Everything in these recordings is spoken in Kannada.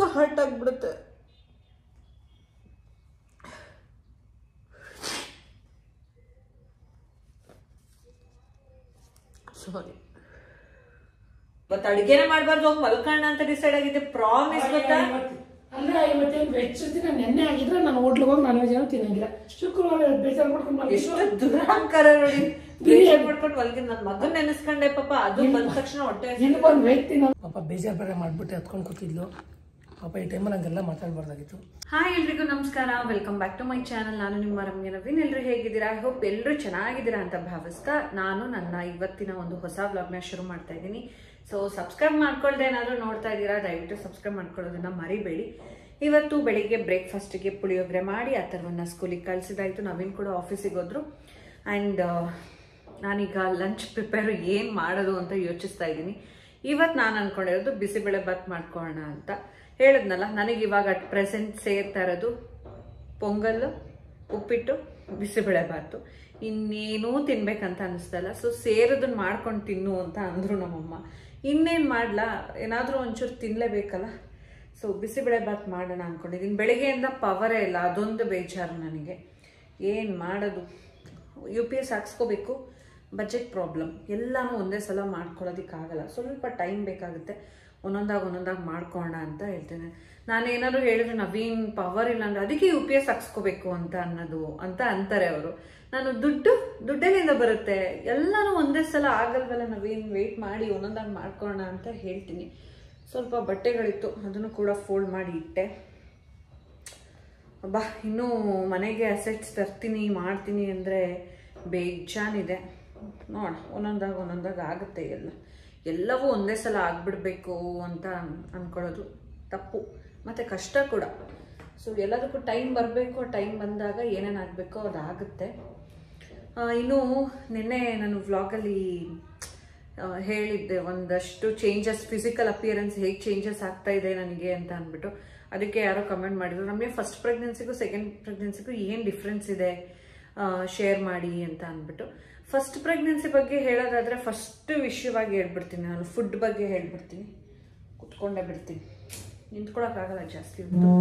ಹರ್ಟ್ ಆಗಿಬಿಡುತ್ತೆ ಸಾರಿ ಇವತ್ತು ಅಡಿಗೆನೆ ಮಾಡ್ಬಾರ್ದು ಹೋಗಿ ಮಲ್ಕೋಣ ಅಂತ ಡಿಸೈಡ್ ಆಗಿದ್ದೆ ಪ್ರಾಮಿಸ್ ಗೊತ್ತಾ ಅಂದ್ರೆ ಇವತ್ತೇನು ವೆಜ್ ದಿನ ನೆನ್ನೆ ಆಗಿದ್ರೆ ನಾನು ಹೋಟ್ಲಿಗೆ ಹೋಗಿ ನಾನ್ ವೆಜ್ ಏನೂ ತಿನ್ನಂಗಿಲ್ಲ ಶುಕ್ರವಾರ ಬೇಜಾರು ಮಾಡ್ಕೊಂಡು ಎಷ್ಟು ದುರಾಂಕಾರ ನೋಡಿ ಬೇಜಾರ್ ಮಾಡ್ಕೊಂಡು ಮಲ್ಗಿದ್ ನನ್ ಮಗನ್ ನೆನೆಸ್ಕೊಂಡೆ ಪಾಪ ಅದು ಬಂದ ತಕ್ಷಣ ಹೊಟ್ಟೆ ಹಸಿವು. ಇಲ್ಲಿ ಬಂದು ವೆಜ್ ತಿನ್ನ ಪಾಪ ಬೇಜಾರು ಬೇರೆ ಮಾಡ್ಬಿಟ್ಟು ಹತ್ಕೊಂಡು ಕೂತಿದ್ಲು ಪಾಪ ಈ ಟೈಮಲ್ಲಿ ಹಂಗೆಲ್ಲ ಮಾತಾಡಬಾರ್ದಾಗಿತ್ತು ಹಾಯ್ ಎಲ್ರಿಗೂ ನಮಸ್ಕಾರ welcome back to my channel ನಾನು ನಿಮ್ಮ ರಮ್ಯ ನವೀನ್ ಎಲ್ಲರೂ ಹೇಗಿದ್ದೀರಾ ಐ ಹೋಪ್ ಎಲ್ಲರೂ ಚೆನ್ನಾಗಿದ್ದೀರಾ ಅಂತ ಭಾವಿಸ್ತಾ ನಾನು ನನ್ನ ಇವತ್ತಿನ ಒಂದು ಹೊಸ ವ್ಲಾಗ್ನ ಶುರು ಮಾಡ್ತಾ ಇದ್ದೀನಿ ಸೊ ಸಬ್ಸ್ಕ್ರೈಬ್ ಮಾಡ್ಕೊಳ್ದೆ ಏನಾದರೂ ನೋಡ್ತಾ ಇದ್ದೀರಾ ದಯವಿಟ್ಟು ಸಬ್ಸ್ಕ್ರೈಬ್ ಮಾಡ್ಕೊಳ್ಳೋದನ್ನ ಮರಿಬೇಡಿ ಇವತ್ತು ಬೆಳಿಗ್ಗೆ ಬ್ರೇಕ್ಫಾಸ್ಟಿಗೆ ಪುಳಿಯೋಗರೆ ಮಾಡಿ ಆ ಥರವನ್ನ ಸ್ಕೂಲಿಗೆ ಕಳಿಸಿದಾಯಿತು ನವೀನ್ ಕೂಡ ಆಫೀಸಿಗೆ ಹೋದ್ರು ಆ್ಯಂಡ್ ನಾನೀಗ ಲಂಚ್ ಪ್ರಿಪೇರ್ ಏನು ಮಾಡೋದು ಅಂತ ಯೋಚಿಸ್ತಾ ಇದ್ದೀನಿ ಇವತ್ತು ನಾನು ಅನ್ಕೊಂಡಿರೋದು ಬಿಸಿಬೇಳೆ ಬಾತ್ ಮಾಡ್ಕೊಳ್ಳೋಣ ಅಂತ ಹೇಳಿದ್ನಲ್ಲ ನನಗೆ ಇವಾಗ ಅಟ್ ಪ್ರೆಸೆಂಟ್ ಸೇರ್ತಾ ಇರೋದು ಪೊಂಗಲ್ ಉಪ್ಪಿಟ್ಟು ಬಿಸಿಬೇಳೆ ಬಾತು ಇನ್ನೇನೂ ತಿನ್ಬೇಕಂತ ಅನಿಸ್ತಲ್ಲ ಸೊ ಸೇರೋದನ್ನ ಮಾಡ್ಕೊಂಡು ತಿನ್ನು ಅಂತ ಅಂದರು ನಮ್ಮಮ್ಮ ಇನ್ನೇನು ಮಾಡ್ಲಾ ಏನಾದರೂ ಒಂಚೂರು ತಿನ್ನಲೇಬೇಕಲ್ಲ ಸೊ ಬಿಸಿಬೇಳೆ ಬಾತ್ ಮಾಡೋಣ ಅಂದ್ಕೊಂಡಿದ್ದೀನಿ ಬೆಳಗ್ಗೆಯಿಂದ ಪವರೇ ಇಲ್ಲ ಅದೊಂದು ಬೇಜಾರು ನನಗೆ ಏನು ಮಾಡೋದು ಯು ಪಿ ಎಸ್ ಹಾಕ್ಸ್ಕೋಬೇಕು ಬಜೆಟ್ ಪ್ರಾಬ್ಲಮ್ ಎಲ್ಲನೂ ಒಂದೇ ಸಲ ಮಾಡ್ಕೊಳ್ಳೋದಕ್ಕಾಗಲ್ಲ ಸ್ವಲ್ಪ ಟೈಮ್ ಬೇಕಾಗುತ್ತೆ ಒಂದೊಂದಾಗಿ ಒಂದೊಂದಾಗಿ ಮಾಡ್ಕೊಳ್ಳೋಣ ಅಂತ ಹೇಳ್ತೇನೆ ನಾನೇನಾದ್ರು ಹೇಳಿದ್ರೆ ನವೀನ್ ಪವರ್ ಇಲ್ಲ ಅಂದ್ರೆ ಅದಕ್ಕೆ ಯು ಪಿ ಎಸ್ ಹಾಕ್ಸ್ಕೋಬೇಕು ಅಂತ ಅನ್ನೋದು ಅಂತ ಅಂತಾರೆ ಅವರು ನಾನು ದುಡ್ಡು ದುಡ್ಡಲ್ಲಿಂದ ಬರುತ್ತೆ ಎಲ್ಲನೂ ಒಂದೇ ಸಲ ಆಗಲ್ವಲ್ಲ ನವೀನ್ ವೆಯ್ಟ್ ಮಾಡಿ ಒಂದೊಂದಾಗಿ ಮಾಡ್ಕೊಳ್ಳೋಣ ಅಂತ ಹೇಳ್ತೀನಿ ಸ್ವಲ್ಪ ಬಟ್ಟೆಗಳಿತ್ತು ಅದನ್ನು ಕೂಡ ಫೋಲ್ಡ್ ಮಾಡಿ ಇಟ್ಟೆ ಅಬ್ಬಾ ಇನ್ನೂ ಮನೆಗೆ ಅಸೆಟ್ಸ್ ತರ್ತೀನಿ ಮಾಡ್ತೀನಿ ಅಂದರೆ ಬೇಜಾನಿದೆ ನೋಡ ಒಂದೊಂದಾಗ ಒಂದೊಂದಾಗ ಆಗುತ್ತೆ ಎಲ್ಲ ಎಲ್ಲವೂ ಒಂದೇ ಸಲ ಆಗ್ಬಿಡ್ಬೇಕು ಅಂತ ಅನ್ಕೊಳ್ಳೋದು ತಪ್ಪು ಮತ್ತು ಕಷ್ಟ ಕೂಡ ಸೊ ಎಲ್ಲದಕ್ಕೂ ಟೈಮ್ ಬರಬೇಕು ಟೈಮ್ ಬಂದಾಗ ಏನೇನು ಆಗಬೇಕೋ ಅದಾಗುತ್ತೆ ಆ, ಇನ್ನು ನಿನ್ನೆ ನಾನು ವ್ಲಾಗಲ್ಲಿ ಹೇಳಿದ್ದೆ ಒಂದಷ್ಟು ಚೇಂಜಸ್ ಫಿಸಿಕಲ್ ಅಪಿಯರೆನ್ಸ್ ಹೇಗೆ ಚೇಂಜಸ್ ಆಗ್ತಾ ಇದೆ ನನಗೆ ಅಂತ ಅಂದ್ಬಿಟ್ಟು ಅದಕ್ಕೆ ಯಾರೋ ಕಮೆಂಟ್ ಮಾಡಿದ್ರು ನಮಗೆ ಫಸ್ಟ್ ಪ್ರೆಗ್ನೆನ್ಸಿಗೂ ಸೆಕೆಂಡ್ ಪ್ರೆಗ್ನೆನ್ಸಿಗೂ ಏನು ಡಿಫ್ರೆನ್ಸ್ ಇದೆ ಶೇರ್ ಮಾಡಿ ಅಂತ ಅಂದ್ಬಿಟ್ಟು ಫಸ್ಟ್ ಪ್ರೆಗ್ನೆನ್ಸಿ ಬಗ್ಗೆ ಹೇಳೋದಾದ್ರೆ ಫಸ್ಟ್ ವಿಷಯವಾಗಿ ಹೇಳ್ಬಿಡ್ತೀನಿ ನಾನು ಫುಡ್ ಬಗ್ಗೆ ಹೇಳ್ಬಿಡ್ತೀನಿ ಕುತ್ಕೊಂಡೇ ಬಿಡ್ತೀನಿ ನಿಂತ್ಕೊಳಕ್ಕಾಗಲ್ಲ ಜಾಸ್ತಿ ಹೊತ್ತು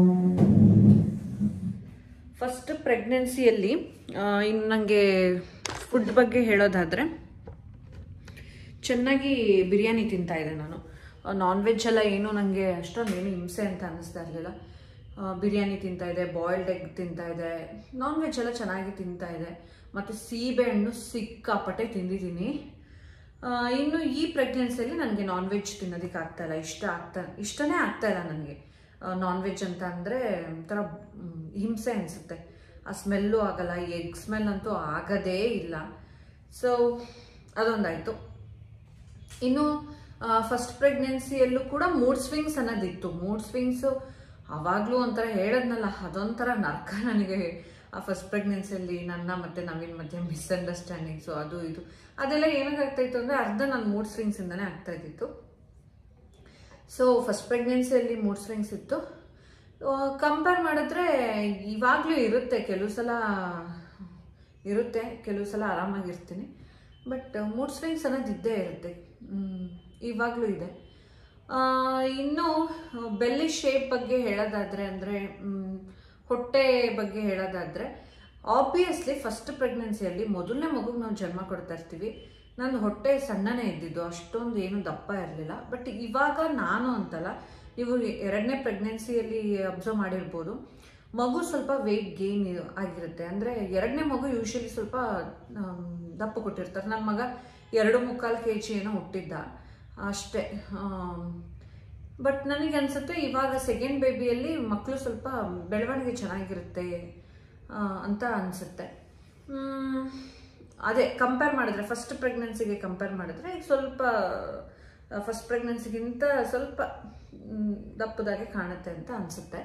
ಫಸ್ಟ್ ಪ್ರೆಗ್ನೆನ್ಸಿಯಲ್ಲಿ ಇನ್ನು ನನಗೆ ಫುಡ್ ಬಗ್ಗೆ ಹೇಳೋದಾದರೆ ಚೆನ್ನಾಗಿ ಬಿರಿಯಾನಿ ತಿಂತಾ ಇದ್ದೆ ನಾನು ನಾನ್ ವೆಜ್ ಎಲ್ಲ ಏನು ನನಗೆ ಅಷ್ಟೊಂದು ಏನು ಹಿಂಸೆ ಅಂತ ಅನ್ನಿಸ್ತಾ ಇರಲಿಲ್ಲ ಬಿರಿಯಾನಿ ತಿಂತಾ ಇದೆ ಬಾಯ್ಲ್ಡ್ ಎಗ್ ತಿಂತಾ ಇದೆ ನಾನ್ ವೆಜ್ ಎಲ್ಲ ಚೆನ್ನಾಗಿ ತಿಂತಾ ಇದೆ ಮತ್ತು ಸೀಬೆಹಣ್ಣು ಸಿಕ್ಕಾಪಟ್ಟೆ ತಿಂದಿದ್ದೀನಿ ಆ, ಇನ್ನು ಈ ಪ್ರೆಗ್ನೆನ್ಸಿಯಲ್ಲಿ ನನಗೆ ನಾನ್ ವೆಜ್ ತಿನ್ನೋದಕ್ಕೆ ಆಗ್ತಾ ಇಲ್ಲ ಇಷ್ಟ ಆಗ್ತಾ ಇಷ್ಟನೇ ಆಗ್ತಾ ಇಲ್ಲ ನನಗೆ ನಾನ್ ವೆಜ್ ಅಂತ ಅಂದರೆ ಒಂಥರ ಮ್, ಹಿಂಸೆ ಅನಿಸುತ್ತೆ ಆ ಸ್ಮೆಲ್ಲು ಆಗಲ್ಲ ಎಗ್ ಸ್ಮೆಲ್ ಅಂತೂ ಆಗೋದೇ ಇಲ್ಲ ಸೊ ಅದೊಂದಾಯಿತು ಇನ್ನು ಫಸ್ಟ್ ಪ್ರೆಗ್ನೆನ್ಸಿಯಲ್ಲೂ ಕೂಡ ಮೂಡ್ ಸ್ವಿಂಗ್ಸ್ ಅನ್ನೋದಿತ್ತು ಮೂಡ್ ಸ್ವಿಂಗ್ಸು ಅವಾಗಲೂ ಒಂಥರ ಹೇಳದ್ನಲ್ಲ ಅದೊಂಥರ ನರ್ಕ ನನಗೆ ಆ ಫಸ್ಟ್ ಪ್ರೆಗ್ನೆನ್ಸಿಯಲ್ಲಿ ನನ್ನ ಮತ್ತು ನವೀನ್ ಮಧ್ಯೆ ಮಿಸ್ಅಂಡರ್ಸ್ಟ್ಯಾಂಡಿಂಗ್ಸು ಅದು ಇದು ಅದೆಲ್ಲ ಏನಾಗ್ತಾ ಇತ್ತು ಅಂದರೆ ಅರ್ಧ ನನ್ನ ಮೂಡ್ ಸ್ವಿಂಗ್ಸಿಂದನೇ ಆಗ್ತಾ ಇದ್ದಿತ್ತು ಸೊ ಫಸ್ಟ್ ಪ್ರೆಗ್ನೆನ್ಸಿಯಲ್ಲಿ ಮೂಡ್ ಸ್ವಿಂಗ್ಸ್ ಇತ್ತು ಕಂಪೇರ್ ಮಾಡಿದ್ರೆ ಇವಾಗಲೂ ಇರುತ್ತೆ ಕೆಲವು ಸಲ ಇರುತ್ತೆ ಕೆಲವು ಸಲ ಆರಾಮಾಗಿರ್ತೀನಿ ಬಟ್ ಮೂಡ್ ಸ್ವಿಂಗ್ಸ್ ಅನ್ನೋದು ಇದ್ದೇ ಇರುತ್ತೆ ಇವಾಗಲೂ ಇದೆ ಆ, ಇನ್ನು ಬೆಲ್ಲಿ ಶೇಪ್ ಬಗ್ಗೆ ಹೇಳೋದಾದ್ರೆ ಅಂದರೆ ಹೊಟ್ಟೆ ಬಗ್ಗೆ ಹೇಳೋದಾದ್ರೆ ಆಬ್ವಿಯಸ್ಲಿ ಫಸ್ಟ್ ಪ್ರೆಗ್ನೆನ್ಸಿಯಲ್ಲಿ ಮೊದಲನೇ ಮಗುಗೆ ನಾವು ಜನ್ಮ ಕೊಡ್ತಾ ಇರ್ತೀವಿ ನನ್ನ ಹೊಟ್ಟೆ ಸಣ್ಣನೇ ಇದ್ದಿದ್ದು ಅಷ್ಟೊಂದು ಏನು ದಪ್ಪ ಇರಲಿಲ್ಲ ಬಟ್ ಇವಾಗ ನಾನು ಅಂತಲ್ಲ ನೀವು ಎರಡನೇ ಪ್ರೆಗ್ನೆನ್ಸಿಯಲ್ಲಿ ಅಬ್ಸರ್ವ್ ಮಾಡಿರ್ಬೋದು ಮಗು ಸ್ವಲ್ಪ ವೆಯ್ಟ್ ಗೇನ್ ಆಗಿರುತ್ತೆ ಅಂದರೆ ಎರಡನೇ ಮಗು ಯೂಶಲಿ ಸ್ವಲ್ಪ ಆಮ್, ದಪ್ಪ ಕೊಟ್ಟಿರ್ತಾರೆ ನನ್ನ ಮಗ ಎರಡು ಮುಕ್ಕಾಲು ಕೆ ಜಿ ಏನೋ ಹುಟ್ಟಿದ್ದ ಅಷ್ಟೇ ಬಟ್ ನನಗೆ ಅನ್ಸುತ್ತೆ ಇವಾಗ ಸೆಕೆಂಡ್ ಬೇಬಿಯಲ್ಲಿ ಮಕ್ಕಳು ಸ್ವಲ್ಪ ಬೆಳವಣಿಗೆ ಚೆನ್ನಾಗಿರುತ್ತೆ ಆ, ಅಂತ ಅನಿಸುತ್ತೆ ಅದೇ ಕಂಪೇರ್ ಮಾಡಿದ್ರೆ ಫಸ್ಟ್ ಪ್ರೆಗ್ನೆನ್ಸಿಗೆ ಕಂಪೇರ್ ಮಾಡಿದ್ರೆ ಈಗ ಸ್ವಲ್ಪ ಫಸ್ಟ್ ಪ್ರೆಗ್ನೆನ್ಸಿಗಿಂತ ಸ್ವಲ್ಪ ಮ್, ದಪ್ಪದಾಗೆ ಕಾಣುತ್ತೆ ಅಂತ ಅನಿಸುತ್ತೆ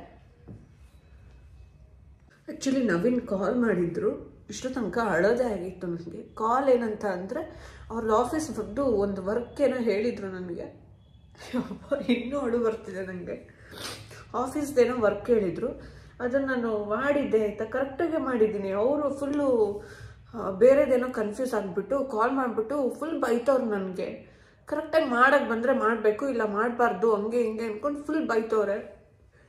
ಆ್ಯಕ್ಚುಲಿ ನವೀನ್ ಕಾಲ್ ಮಾಡಿದ್ರು ಇಷ್ಟು ತನಕ ಅಳೋದೇ ಆಗಿತ್ತು ನನಗೆ ಕಾಲ್ ಏನಂತ ಅಂದರೆ ಅವ್ರ ಆಫೀಸ್ ಫುಡ್ಡು ಒಂದು ವರ್ಕ್ ಏನೋ ಹೇಳಿದರು ನನಗೆ ಯಪ್ಪ, ಇನ್ನೂ ಅಳು ಬರ್ತಿದೆ ನನಗೆ ಆಫೀಸ್ದೇನೋ ವರ್ಕ್ ಹೇಳಿದರು ಅದನ್ನು ನಾನು ಮಾಡಿದ್ದೆ ಆಯಿತಾ ಕರೆಕ್ಟಾಗೆ ಮಾಡಿದ್ದೀನಿ ಅವರು ಫುಲ್ಲು ಬೇರೆದೇನೋ ಕನ್ಫ್ಯೂಸ್ ಆಗಿಬಿಟ್ಟು ಕಾಲ್ ಮಾಡಿಬಿಟ್ಟು ಫುಲ್ ಬೈತವ್ರು ನನಗೆ ಕರೆಕ್ಟಾಗಿ ಮಾಡೋಕ್ಕೆ ಬಂದರೆ ಮಾಡಬೇಕು ಇಲ್ಲ ಮಾಡಬಾರ್ದು ಹಂಗೆ ಹಿಂಗೆ ಅಂದ್ಕೊಂಡು ಫುಲ್ ಬೈತವ್ರೆ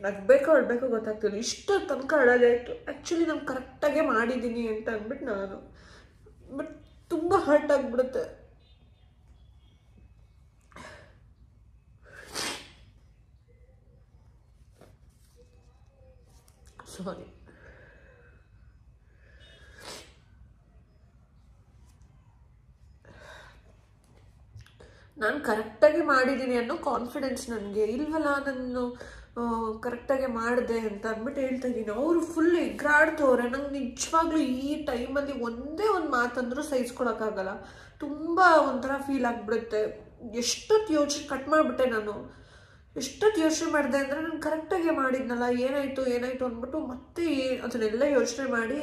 ನಗ್ಬೇಕೋ ಅಳ್ಬೇಕೋ ಗೊತ್ತಾಗ್ತಿಲ್ಲ ಇಷ್ಟು ತನಕ ಅಳೋದಾಯ್ತು ಆ್ಯಕ್ಚುಲಿ ನಾನು ಕರೆಕ್ಟಾಗೇ ಮಾಡಿದ್ದೀನಿ ಅಂತ ಅಂದ್ಬಿಟ್ಟು ನಾನು ಬಟ್ ತುಂಬ ಹರ್ಟ್ ಆಗಿಬಿಡುತ್ತೆ ಸಾರಿ ನಾನು ಕರೆಕ್ಟಾಗಿ ಮಾಡಿದ್ದೀನಿ ಅನ್ನೋ ಕಾನ್ಫಿಡೆನ್ಸ್ ನನಗೆ ಇಲ್ವಲ್ಲ ನಾನು ಕರೆಕ್ಟಾಗಿ ಮಾಡಿದೆ ಅಂತ ಅಂದ್ಬಿಟ್ಟು ಹೇಳ್ತಾ ಇದ್ದೀನಿ ಅವರು ಫುಲ್ ಎಗ್ರಾಡ್ತವ್ರೆ ನಂಗೆ ನಿಜವಾಗ್ಲೂ ಈ ಟೈಮಲ್ಲಿ ಒಂದೇ ಒಂದು ಮಾತಂದ್ರೂ ಸಹಿಸ್ಕೊಳಕ್ಕಾಗಲ್ಲ ತುಂಬ ಒಂಥರ ಫೀಲ್ ಆಗಿಬಿಡುತ್ತೆ ಎಷ್ಟೊತ್ತು ಯೋಚನೆ ಕಟ್ ಮಾಡಿಬಿಟ್ಟೆ ನಾನು ಎಷ್ಟೊತ್ತು ಯೋಚನೆ ಮಾಡಿದೆ ಅಂದರೆ ನಾನು ಕರೆಕ್ಟಾಗಿ ಮಾಡಿದ್ನಲ್ಲ ಏನಾಯಿತು ಏನಾಯಿತು ಅಂದ್ಬಿಟ್ಟು ಮತ್ತೆ ಏ- ಅದನ್ನೆಲ್ಲ ಯೋಚನೆ ಮಾಡಿ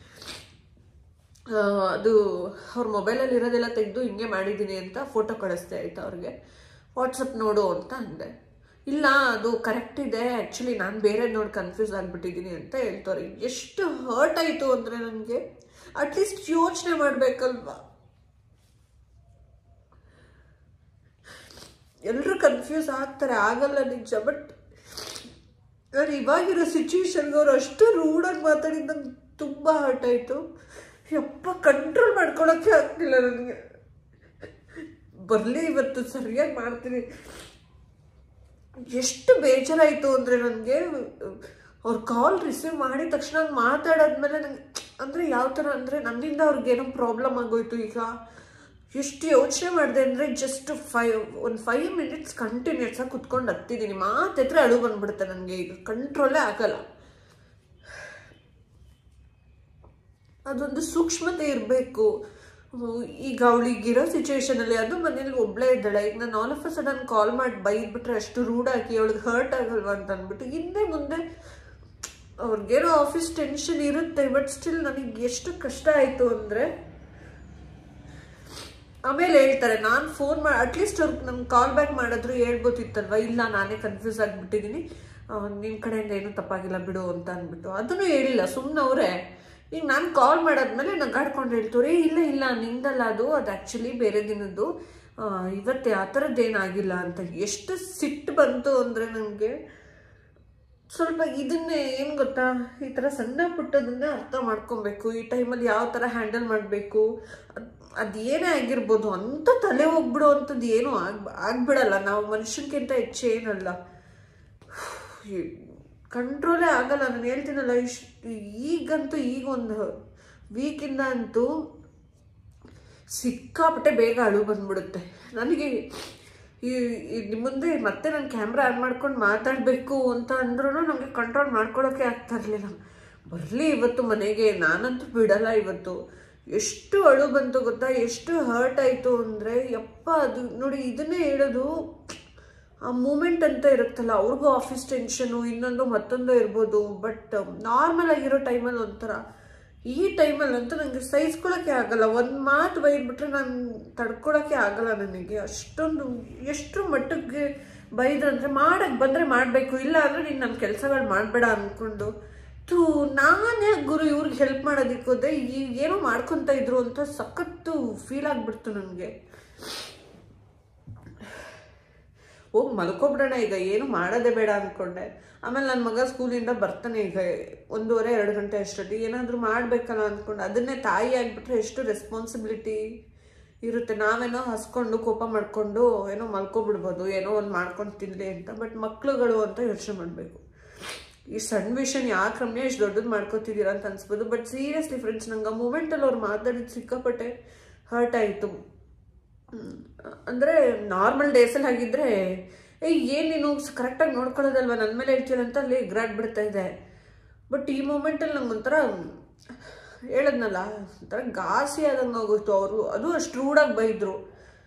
ಆ, ಅದು ಅವ್ರ ಮೊಬೈಲಲ್ಲಿ ಇರೋದೆಲ್ಲ ತೆಗೆದು ಹಿಂಗೆ ಮಾಡಿದ್ದೀನಿ ಅಂತ ಫೋಟೋ ಕಳಿಸ್ದೆ ಆಯ್ತು ಅವ್ರಿಗೆ ವಾಟ್ಸಪ್ ನೋಡು ಅಂತ ಅಂದೆ ಇಲ್ಲ ಅದು ಕರೆಕ್ಟ್ ಇದೆ ಆ್ಯಕ್ಚುಲಿ ನಾನು ಬೇರೆ ನೋಡಿ ಕನ್ಫ್ಯೂಸ್ ಆಗಿಬಿಟ್ಟಿದ್ದೀನಿ ಅಂತ ಹೇಳ್ತಾರೆ ಎಷ್ಟು ಹರ್ಟ್ ಆಯಿತು ಅಂದರೆ ನನಗೆ ಅಟ್ಲೀಸ್ಟ್ ಯೋಚನೆ ಮಾಡಬೇಕಲ್ವಾ ಎಲ್ಲರೂ ಕನ್ಫ್ಯೂಸ್ ಆಗ್ತಾರೆ ಆಗಲ್ಲ ನಿಜ ಬಟ್ ನಾನು ಇವಾಗಿರೋ ಸಿಚುವೇಶನ್ಗೆ ಅವ್ರು ಅಷ್ಟು ರೂಡಾಗಿ ಮಾತಾಡಿದ್ದು ನಂಗೆ ತುಂಬ ಹರ್ಟ್ ಆಯಿತು ಯಪ್ಪ ಕಂಟ್ರೋಲ್ ಮಾಡ್ಕೊಳಕ್ಕೆ ಆಗ್ತಿಲ್ಲ ನನಗೆ ಬರಲಿ ಇವತ್ತು ಸರಿಯಾಗಿ ಮಾಡ್ತೀನಿ ಎಷ್ಟು ಬೇಜಾರಾಯಿತು ಅಂದರೆ ನನಗೆ ಅವ್ರ ಕಾಲ್ ರಿಸೀವ್ ಮಾಡಿದ ತಕ್ಷಣ ಹಂಗ್ ಮಾತಾಡಾದ್ಮೇಲೆ ನಂಗೆ ಅಂದರೆ ಯಾವ ಥರ ಅಂದರೆ ನನ್ನಿಂದ ಅವ್ರಿಗೇನೋ ಪ್ರಾಬ್ಲಮ್ ಆಗೋಯ್ತು ಈಗ ಎಷ್ಟು ಯೋಚನೆ ಮಾಡಿದೆ ಅಂದರೆ ಜಸ್ಟ್ ಫೈವ್ ಒಂದು ಫೈವ್ ಮಿನಿಟ್ಸ್ ಕಂಟಿನ್ಯೂಸ್ ಆಗಿ ಕುತ್ಕೊಂಡು ಹತ್ತಿದ್ದೀನಿ ಮಾತೆತ್ರ ಅಳು ಬಂದ್ಬಿಡುತ್ತೆ ನನಗೆ ಈಗ ಕಂಟ್ರೋಲೇ ಆಗಲ್ಲ ಅದೊಂದು ಸೂಕ್ಷ್ಮತೆ ಇರಬೇಕು ಈಗ ಅವಳಿಗಿರೋ ಸಿಚುವೇಶನಲ್ಲಿ ಅದು ಮನೇಲಿ ಒಬ್ಳೇ ಇದ್ದಾಳೆ ಈಗ ನಾನು all of a sudden call ಮಾಡಿ ಬೈದ್ಬಿಟ್ರೆ ಅಷ್ಟು ರೂಡಾಗಿ ಅವಳಿಗೆ ಹರ್ಟ್ ಆಗಲ್ವಾ ಅಂತ ಅಂದ್ಬಿಟ್ಟು ಹಿಂದೆ ಮುಂದೆ ಅವ್ರಿಗೇನೋ ಆಫೀಸ್ ಟೆನ್ಷನ್ ಇರುತ್ತೆ ಬಟ್ ಸ್ಟಿಲ್ ನನಗೆ ಎಷ್ಟು ಕಷ್ಟ ಆಯಿತು ಅಂದರೆ ಆಮೇಲೆ ಹೇಳ್ತಾರೆ ನಾನು ಫೋನ್ ಮಾಡಿ ಅಟ್ಲೀಸ್ಟ್ ಅವ್ರಿಗೆ ನಂಗೆ ಕಾಲ್ ಬ್ಯಾಕ್ ಮಾಡಿದ್ರು ಹೇಳ್ಬೋದಿತ್ತಲ್ವ ಇಲ್ಲ ನಾನೇ ಕನ್ಫ್ಯೂಸ್ ಆಗಿಬಿಟ್ಟಿದ್ದೀನಿ ನಿನ್ನ ಕಡೆಯಿಂದ ಏನೂ ತಪ್ಪಾಗಿಲ್ಲ ಬಿಡು ಅಂತ ಅಂದ್ಬಿಟ್ಟು ಅದನ್ನು ಹೇಳಿಲ್ಲ ಸುಮ್ಮನೆ ಅವರೇ ಈಗ ನಾನು ಕಾಲ್ ಮಾಡಾದ್ಮೇಲೆ ನಗಾಡ್ಕೊಂಡು ಹೇಳ್ತವ್ರೆ ಇಲ್ಲ ಇಲ್ಲ ನಿಂದಲ್ಲ ಅದು ಅದು ಆ್ಯಕ್ಚುಲಿ ಬೇರೆ ದಿನದ್ದು ಆ, ಇವತ್ತೇ ಆ ಥರದ್ದೇನಾಗಿಲ್ಲ ಅಂತ ಎಷ್ಟು ಸಿಟ್ಟು ಬಂತು ಅಂದರೆ ನನಗೆ ಸ್ವಲ್ಪ ಇದನ್ನೇ ಏನು ಗೊತ್ತಾ ಈ ಥರ ಸಣ್ಣ ಪುಟ್ಟದನ್ನೇ ಅರ್ಥ ಮಾಡ್ಕೊಬೇಕು ಈ ಟೈಮಲ್ಲಿ ಯಾವ ಥರ ಹ್ಯಾಂಡಲ್ ಮಾಡಬೇಕು ಅದು ಏನೇ ಆಗಿರ್ಬೋದು ಅಂತ ತಲೆ ಹೋಗ್ಬಿಡೋ ಅಂಥದ್ದು ಏನೂ ಆಗ್ ಆಗ್ಬಿಡಲ್ಲ ನಾವು ಮನುಷ್ಯನ್ಕಿಂತ ಹೆಚ್ಚು ಏನಲ್ಲ ಕಂಟ್ರೋಲೇ ಆಗಲ್ಲ ನಾನು ಹೇಳ್ತೀನಲ್ಲ ಇಷ್ಟು ಈಗಂತೂ ಈಗ ಒಂದು ವೀಕಿಂದ ಅಂತೂ ಸಿಕ್ಕಾಪಟ್ಟೆ ಬೇಗ ಅಳು ಬಂದ್ಬಿಡುತ್ತೆ ನನಗೆ ಈ ಈ ನಿಮ್ಮ ಮುಂದೆ ಮತ್ತೆ ನಾನು ಕ್ಯಾಮ್ರಾ ಆನ್ ಮಾಡ್ಕೊಂಡು ಮಾತಾಡಬೇಕು ಅಂತ ಅಂದ್ರೂ ನನಗೆ ಕಂಟ್ರೋಲ್ ಮಾಡ್ಕೊಳ್ಳೋಕೆ ಆಗ್ತಾ ಇರಲಿಲ್ಲ ಬರಲಿ ಇವತ್ತು ಮನೆಗೆ ನಾನಂತೂ ಬಿಡಲ್ಲ ಇವತ್ತು ಎಷ್ಟು ಅಳು ಬಂತು ಗೊತ್ತಾ ಎಷ್ಟು ಹರ್ಟ್ ಆಯಿತು ಅಂದರೆ ಯಪ್ಪ ಅದು ನೋಡಿ ಇದನ್ನೇ ಹೇಳೋದು ಆ ಮೂಮೆಂಟ್ ಅಂತ ಇರುತ್ತಲ್ಲ ಅವ್ರಿಗೂ ಆಫೀಸ್ ಟೆನ್ಷನು ಇನ್ನೊಂದು ಮತ್ತೊಂದು ಇರ್ಬೋದು ಬಟ್ ನಾರ್ಮಲ್ ಆಗಿರೋ ಟೈಮಲ್ಲಿ ಒಂಥರ ಈ ಟೈಮಲ್ಲಿ ಅಂತೂ ನನಗೆ ಸಹಿಸ್ಕೊಳಕ್ಕೆ ಆಗಲ್ಲ ಒಂದು ಮಾತು ಬೈದ್ಬಿಟ್ರೆ ನಾನು ತಡ್ಕೊಳಕ್ಕೆ ಆಗಲ್ಲ ನನಗೆ ಅಷ್ಟೊಂದು ಎಷ್ಟು ಮಟ್ಟಕ್ಕೆ ಬೈದ್ರಂದ್ರೆ ಮಾಡಕ್ಕೆ ಬಂದರೆ ಮಾಡಬೇಕು ಇಲ್ಲ ಅಂದರೆ ನೀನು ನನ್ನ ಕೆಲಸಗಳು ಮಾಡಬೇಡ ಅಂದ್ಕೊಂಡು ಥೂ ನಾನೇ ಗುರು ಇವ್ರಿಗೆ ಹೆಲ್ಪ್ ಮಾಡೋದಕ್ಕೆ ಹೋದೆ ಈ ಏನೋ ಮಾಡ್ಕೊತ ಇದ್ರು ಅಂತ ಸಖತ್ತು ಫೀಲ್ ಆಗಿಬಿಡ್ತು ನನಗೆ ಹೋಗಿ ಮಲ್ಕೊಬಿಡೋಣ ಈಗ ಏನು ಮಾಡೋದೇ ಬೇಡ ಅಂದ್ಕೊಂಡೆ ಆಮೇಲೆ ನನ್ನ ಮಗ ಸ್ಕೂಲಿಂದ ಬರ್ತಾನೆ ಈಗ ಒಂದೂವರೆ ಎರಡು ಗಂಟೆ ಅಷ್ಟೊತ್ತಿಗೆ ಏನಾದರೂ ಮಾಡಬೇಕಲ್ಲ ಅಂದ್ಕೊಂಡು ಅದನ್ನೇ ತಾಯಿ ಆಗಿಬಿಟ್ರೆ ಎಷ್ಟು ರೆಸ್ಪಾನ್ಸಿಬಿಲಿಟಿ ಇರುತ್ತೆ ನಾವೇನೋ ಹಸ್ಕೊಂಡು ಕೋಪ ಮಾಡಿಕೊಂಡು ಏನೋ ಮಲ್ಕೊಬಿಡ್ಬೋದು ಏನೋ ಒಂದು ಮಾಡ್ಕೊಂಡು ತಿನ್ನಲಿ ಅಂತ ಬಟ್ ಮಕ್ಳುಗಳು ಅಂತ ಯೋಚನೆ ಮಾಡಬೇಕು ಈ ಸಣ್ಣ ವಿಷಯ ಯಾಕೆ ರಮ್ಯ ಇಷ್ಟು ದೊಡ್ಡದು ಮಾಡ್ಕೋತಿದ್ದೀರಾ ಅಂತ ಅನ್ಸ್ಬೋದು ಬಟ್ ಸೀರಿಯಸ್ಲಿ ಫ್ರೆಂಡ್ಸ್ ನಂಗೆ ಆ ಮೂಮೆಂಟಲ್ಲಿ ಅವ್ರು ಮಾತಾಡಿದ ಸಿಕ್ಕಾಪಟ್ಟೆ ಹರ್ಟ್ ಆಯಿತು ಅಂದರೆ ನಾರ್ಮಲ್ ಡೇಸಲ್ಲಿ ಆಗಿದ್ರೆ ಏಯ್ ಏನು ನೀನು ಕರೆಕ್ಟಾಗಿ ನೋಡ್ಕೊಳ್ಳೋದಲ್ವ ನನ್ನ ಮೇಲೆ ಹೇಳ್ತೀರ ಅಂತ ಅಲ್ಲಿ ಎಗ್ರಾಡ್ಬಿಡ್ತಾ ಇದೆ ಬಟ್ ಈ ಮೂಮೆಂಟಲ್ಲಿ ನಂಗೆ ಒಂಥರ ಹೇಳದ್ನಲ್ಲ ಒಂಥರ ಘಾಸಿ ಆದಂಗೆ ಆಗೋಯ್ತು ಅವರು ಅದು ಅಷ್ಟು ರೂಡಾಗಿ ಬೈದರು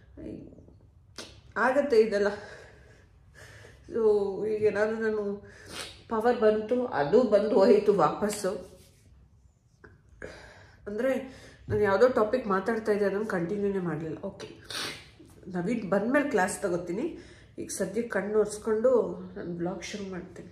ಆಗತ್ತೆ ಇದೆಲ್ಲ ಸೊ ಈಗ ಏನಾದರೂ ನಾನು ಪವರ್ ಬಂತು ಅದು ಬಂದು ಹೋಯಿತು ವಾಪಸ್ಸು ಅಂದರೆ ನಾನು ಯಾವುದೋ ಟಾಪಿಕ್ ಮಾತಾಡ್ತಾ ಇದ್ದೆ ಅದನ್ನು ಕಂಟಿನ್ಯೂನೇ ಮಾಡಲಿಲ್ಲ ಓಕೆ ನವೀನ್ ಬಂದಮೇಲೆ ಕ್ಲಾಸ್ ತಗೋತೀನಿ ಈಗ ಸದ್ಯಕ್ಕೆ ಕಣ್ಣು ಒರೆಸ್ಕೊಂಡು ನಾನು ಬ್ಲಾಗ್ ಶುರು ಮಾಡ್ತೀನಿ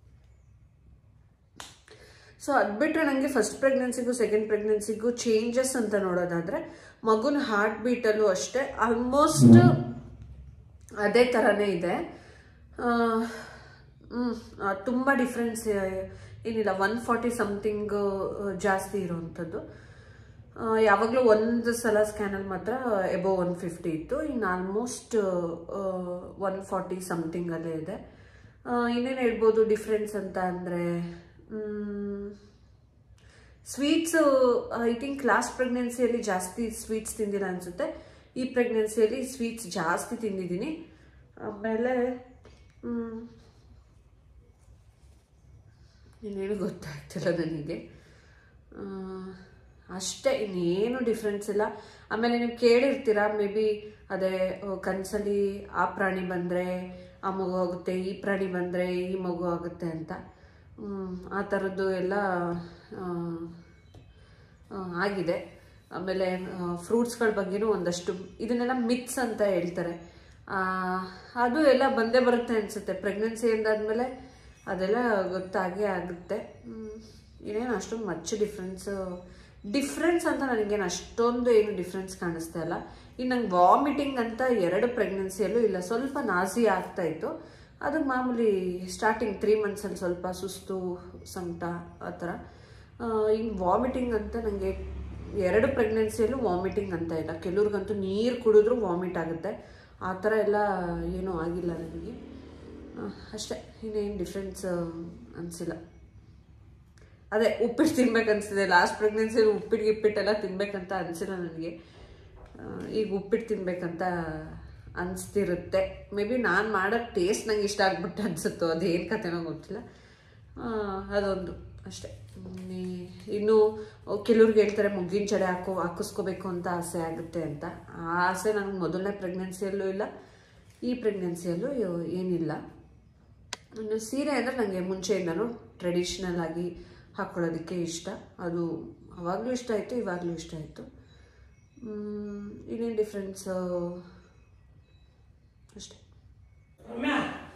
ಸೊ ಅದು ಬಿಟ್ಟರೆ ನನಗೆ ಫಸ್ಟ್ ಪ್ರೆಗ್ನೆನ್ಸಿಗೂ ಸೆಕೆಂಡ್ ಪ್ರೆಗ್ನೆನ್ಸಿಗೂ ಚೇಂಜಸ್ ಅಂತ ನೋಡೋದಾದರೆ ಮಗುನ ಹಾರ್ಟ್ ಬೀಟಲ್ಲೂ ಅಷ್ಟೇ ಆಲ್ಮೋಸ್ಟ್ ಅದೇ ಥರನೇ ಇದೆ ಹ್ಮ್ ಆ, ತುಂಬಾ ಡಿಫ್ರೆನ್ಸ್ ಏನಿಲ್ಲ ಒನ್ ಫಾರ್ಟಿ ಸಮಥಿಂಗ್ ಜಾಸ್ತಿ ಇರೋವಂಥದ್ದು ಆ, ಯಾವಾಗಲೂ ಒಂದು ಸಲ ಸ್ಕ್ಯಾನಲ್ಲಿ ಮಾತ್ರ ಎಬೋ ಒನ್ ಫಿಫ್ಟಿ ಇತ್ತು ಇನ್ನು ಆಲ್ಮೋಸ್ಟ್ ಒನ್ ಫಾರ್ಟಿ ಸಮಥಿಂಗಲ್ಲೇ ಇದೆ ಇನ್ನೇನು ಹೇಳ್ಬೋದು ಡಿಫ್ರೆನ್ಸ್ ಅಂತ ಅಂದರೆ ಸ್ವೀಟ್ಸ್ ಐ ಥಿಂಕ್ ಲಾಸ್ಟ್ ಪ್ರೆಗ್ನೆನ್ಸಿಯಲ್ಲಿ ಜಾಸ್ತಿ ಸ್ವೀಟ್ಸ್ ತಿಂದಿಲ್ಲ ಅನಿಸುತ್ತೆ ಈ ಪ್ರೆಗ್ನೆನ್ಸಿಯಲ್ಲಿ ಸ್ವೀಟ್ಸ್ ಜಾಸ್ತಿ ತಿಂದಿದ್ದೀನಿ ಆಮೇಲೆ ಮ್, ಇನ್ನೇನು ಗೊತ್ತಾಗ್ತಿಲ್ಲ ನನಗೆ ಆ, ಅಷ್ಟೇ ಇನ್ನೇನು ಡಿಫ್ರೆನ್ಸ್ ಇಲ್ಲ ಆಮೇಲೆ ನೀವು ಕೇಳಿರ್ತೀರ ಮೇ ಬಿ ಅದೇ ಆ, ಕನ್ಸಲ್ಲಿ ಆ ಪ್ರಾಣಿ ಬಂದರೆ ಆ ಮಗು ಆಗುತ್ತೆ ಈ ಪ್ರಾಣಿ ಬಂದರೆ ಈ ಮಗು ಆಗುತ್ತೆ ಅಂತ ಹ್ಮ್, ಆ ಥರದ್ದು ಎಲ್ಲ ಆ, ಆ, ಆಗಿದೆ ಆಮೇಲೆ ಫ್ರೂಟ್ಸ್ಗಳ ಬಗ್ಗೆನೂ ಒಂದಷ್ಟು ಇದನ್ನೆಲ್ಲ ಮಿಕ್ಸ್ ಅಂತ ಹೇಳ್ತಾರೆ ಆ, ಅದು ಎಲ್ಲ ಬಂದೇ ಬರುತ್ತೆ ಅನಿಸುತ್ತೆ ಪ್ರೆಗ್ನೆನ್ಸಿ ಎಂದಾದ್ಮೇಲೆ ಅದೆಲ್ಲ ಗೊತ್ತಾಗೇ ಆಗುತ್ತೆ ಹ್ಮ್, ಇನ್ನೇನು ಅಷ್ಟೊಂದು ಮಚ್ಚ ಡಿಫ್ರೆನ್ಸ್ ಡಿಫ್ರೆನ್ಸ್ ಅಂತ ನನಗೇನು ಅಷ್ಟೊಂದು ಏನು ಡಿಫ್ರೆನ್ಸ್ ಕಾಣಿಸ್ತಾ ಇಲ್ಲ ಇನ್ನು ನಂಗೆ ವಾಮಿಟಿಂಗ್ ಅಂತ ಎರಡು ಪ್ರೆಗ್ನೆನ್ಸಿಯಲ್ಲೂ ಇಲ್ಲ ಸ್ವಲ್ಪ ನಾಸಿ ಆಗ್ತಾ ಇತ್ತು ಅದು ಮಾಮೂಲಿ ಸ್ಟಾರ್ಟಿಂಗ್ ತ್ರೀ ಮಂತ್ಸಲ್ಲಿ ಸ್ವಲ್ಪ ಸುಸ್ತು ಸಂಕಟ ಆ ಥರ ಇನ್ನು ವಾಮಿಟಿಂಗ್ ಅಂತ ನನಗೆ ಎರಡು ಪ್ರೆಗ್ನೆನ್ಸಿಯಲ್ಲೂ ವಾಮಿಟಿಂಗ್ ಅಂತ ಇಲ್ಲ ಕೆಲವ್ರಿಗಂತೂ ನೀರು ಕುಡಿದ್ರೂ ವಾಮಿಟ್ ಆಗುತ್ತೆ ಆ ಥರ ಎಲ್ಲ ಏನೂ ಆಗಿಲ್ಲ ನನಗೆ ಆ, ಅಷ್ಟೇ ಇನ್ನೇನು ಡಿಫ್ರೆನ್ಸ್ ಅನಿಸಿಲ್ಲ ಅದೇ ಉಪ್ಪಿಟ್ಟು ತಿನ್ಬೇಕು ಅನ್ಸಿದೆ ಲಾಸ್ಟ್ ಪ್ರೆಗ್ನೆನ್ಸಿಯಲ್ಲಿ ಉಪ್ಪಿಟ್ಟು ಗಿಪ್ಪಿಟ್ಟೆಲ್ಲ ತಿನ್ಬೇಕಂತ ಅನಿಸಿಲ್ಲ ನನಗೆ ಆ, ಈಗ ಉಪ್ಪಿಟ್ಟು ತಿನ್ಬೇಕಂತ ಅನಿಸ್ತಿರುತ್ತೆ ಮೇ ಬಿ ನಾನು ಮಾಡೋ ಟೇಸ್ಟ್ ನಂಗೆ ಇಷ್ಟ ಆಗ್ಬಿಟ್ಟು ಅನಿಸುತ್ತೋ ಅದೇನು ಕತೆನೋ ಗೊತ್ತಿಲ್ಲ ಆ, ಅದೊಂದು ಅಷ್ಟೇ ಇನ್ನೇ- ಇನ್ನು ಕೆಲವ್ರಿಗೆ ಹೇಳ್ತಾರೆ ಮುಗ್ಗಿನ ಚಡೆ ಹಾಕೋ ಹಾಕಿಸ್ಕೋಬೇಕು ಅಂತ ಆಸೆ ಆಗುತ್ತೆ ಅಂತ ಆ ಆಸೆ ನನಗೆ ಮೊದಲನೇ ಪ್ರೆಗ್ನೆನ್ಸಿಯಲ್ಲೂ ಇಲ್ಲ ಈ ಪ್ರೆಗ್ನೆನ್ಸಿಯಲ್ಲೂ ಏನಿಲ್ಲ ಇನ್ನು ಸೀರೆ ಅಂದರೆ ನನಗೆ ಮುಂಚೆಯಿಂದನೂ ಟ್ರೆಡಿಷ್ನಲ್ ಆಗಿ ಹಾಕ್ಕೊಳ್ಳೋದಕ್ಕೆ ಇಷ್ಟ ಅದು ಅವಾಗಲೂ ಇಷ್ಟ ಆಯಿತು ಇವಾಗಲೂ ಇಷ್ಟ ಆಯಿತು ಇನ್ನೇನು ಡಿಫ್ರೆನ್ಸು ಅಷ್ಟೇ ರಮ್ಯಾ